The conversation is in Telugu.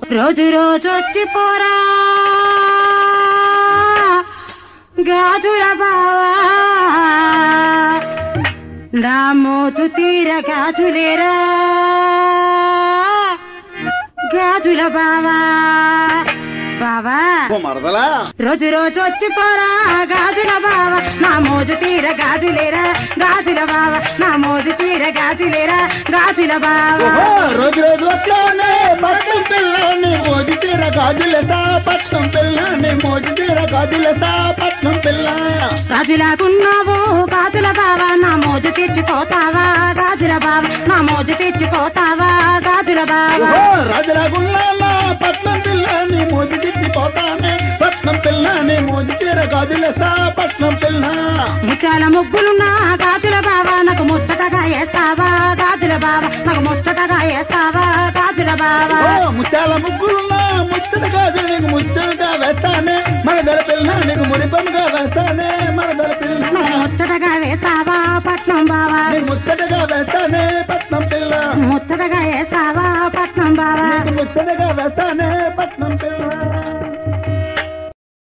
రోజు రోజు వచ్చి పోరా గాజుల బావా నా మోజు తీర గాజులేరా గాజుల బావా బావా ఓ మరదలా రోజు రోజు వచ్చి పోరా గాజుల బావ నా మోజు తీర గాజులేరా గాజుల బావ నా మోజు తీర గాజులేరా గాజుల బావ ఓహో, రోజు రోజు వస్తానే పట్నం పిల్లని మోజు తీర గాజులతా పట్నం పిల్లని మోజు తీర గాజులతా పట్నం పిల్ల గాజులాకున్నావు గాజుల బావ నా మోజు తెచ్చిపోతావా గాజుల బావ నా మోజు తెచ్చిపోతావా గాజుల బావ ఓహో, రాజరాగుల్లా పట్నం పిల్లని మోజు తిప్పిపోతానే పట్నం పిల్లని మోజు తీర గాజులతా పట్నం పిల్ల ముత్యాల ముగ్గులున్నా గాజుల బావ నాకు ముచ్చటగా వేస్తావా గాజుల బావ నాకు ముచ్చటగా వేస్తావా గాజుల బావ ఓ ముత్యాల ముగ్గులున్నా ముచ్చట గాజు నీకు ముచ్చటగా వేస్తానే మరదల పిల్ల నీకు మురిపంగా వేస్తానే మరదల పిల్ల నాకు ముచ్చటగా వేస్తావా పట్నం బావా నీకు ముచ్చటగా వేస్తానే పట్నం పిల్ల ముచ్చటగా వేస్తావా పట్నం బావా నీకు ముచ్చటగా వేస్తానే పట్నం పిల్ల